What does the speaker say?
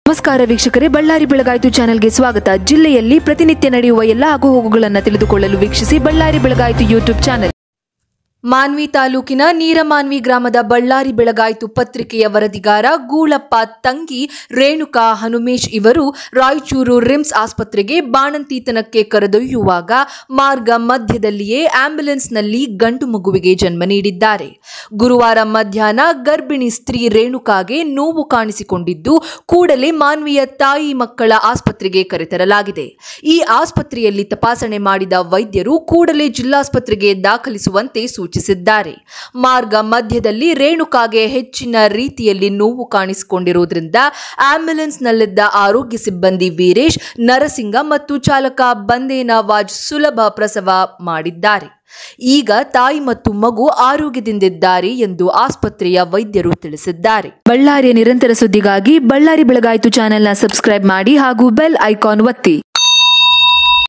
ನಮಸ್ಕಾರ ವೀಕ್ಷಕರೇ ಬಳ್ಳಾರಿ ಬೆಳಗಾಯಿತು ಚಾನೆಲ್ಗೆ ಸ್ವಾಗತ ಜಿಲ್ಲೆಯಲ್ಲಿ ಪ್ರತಿನಿತ್ಯ ನಡೆಯುವ ಎಲ್ಲ ಆಗುಹೋಗುಗಳನ್ನು ತಿಳಿದುಕೊಳ್ಳಲು ವೀಕ್ಷಿಸಿ ಬಳ್ಳಾರಿ ಬೆಳಗಾಯಿತು ಯೂಟ್ಯೂಬ್ ಚಾನೆಲ್ ಮಾನ್ವಿ ತಾಲೂಕಿನ ನೀರಮಾನ್ವಿ ಗ್ರಾಮದ ಬಳ್ಳಾರಿ ಬೆಳಗಾಯಿತು ಪತ್ರಿಕೆಯ ವರದಿಗಾರ ಗೂಳಪ್ಪ ತಂಗಿ ರೇಣುಕಾ ಹನುಮೇಶ್ ಇವರು ರಾಯಚೂರು ರಿಮ್ಸ್ ಆಸ್ಪತ್ರೆಗೆ ಬಾಣಂತಿತನಕ್ಕೆ ಕರೆದೊಯ್ಯುವಾಗ ಮಾರ್ಗ ಮಧ್ಯದಲ್ಲಿಯೇ ಆಂಬ್ಯುಲೆನ್ಸ್ನಲ್ಲಿ ಗಂಡು ಮಗುವಿಗೆ ಜನ್ಮ ನೀಡಿದ್ದಾರೆ ಗುರುವಾರ ಮಧ್ಯಾಹ್ನ ಗರ್ಭಿಣಿ ಸ್ತ್ರೀ ರೇಣುಕಾಗೆ ನೋವು ಕಾಣಿಸಿಕೊಂಡಿದ್ದು ಕೂಡಲೇ ಮಾನ್ವಿಯ ತಾಯಿ ಮಕ್ಕಳ ಆಸ್ಪತ್ರೆಗೆ ಕರೆತರಲಾಗಿದೆ ಈ ಆಸ್ಪತ್ರೆಯಲ್ಲಿ ತಪಾಸಣೆ ಮಾಡಿದ ವೈದ್ಯರು ಕೂಡಲೇ ಜಿಲ್ಲಾಸ್ಪತ್ರೆಗೆ ದಾಖಲಿಸುವಂತೆ ಸೂಚಿಸಿದ್ದಾರೆ ಮಾರ್ಗ ಮಧ್ಯದಲ್ಲಿ ರೇಣುಕಾಗೆ ಹೆಚ್ಚಿನ ರೀತಿಯಲ್ಲಿ ನೋವು ಕಾಣಿಸಿಕೊಂಡಿರುವುದರಿಂದ ಆಂಬ್ಯುಲೆನ್ಸ್ನಲ್ಲಿದ್ದ ಆರೋಗ್ಯ ಸಿಬ್ಬಂದಿ ವೀರೇಶ್ ನರಸಿಂಗ ಮತ್ತು ಚಾಲಕ ಬಂದೇ ನವಾಜ್ ಸುಲಭ ಪ್ರಸವ ಮಾಡಿದ್ದಾರೆ ಈಗ ತಾಯಿ ಮತ್ತು ಮಗು ಆರೋಗ್ಯದಿಂದಿದ್ದಾರೆ ಎಂದು ಆಸ್ಪತ್ರೆಯ ವೈದ್ಯರು ತಿಳಿಸಿದ್ದಾರೆ ಬಳ್ಳಾರಿಯ ನಿರಂತರ ಸುದ್ದಿಗಾಗಿ ಬಳ್ಳಾರಿ ಬೆಳಗಾಯಿತು ಚಾನೆಲ್ನ ಸಬ್ಸ್ಕ್ರೈಬ್ ಮಾಡಿ ಹಾಗೂ ಬೆಲ್ ಐಕಾನ್ ಒತ್ತಿ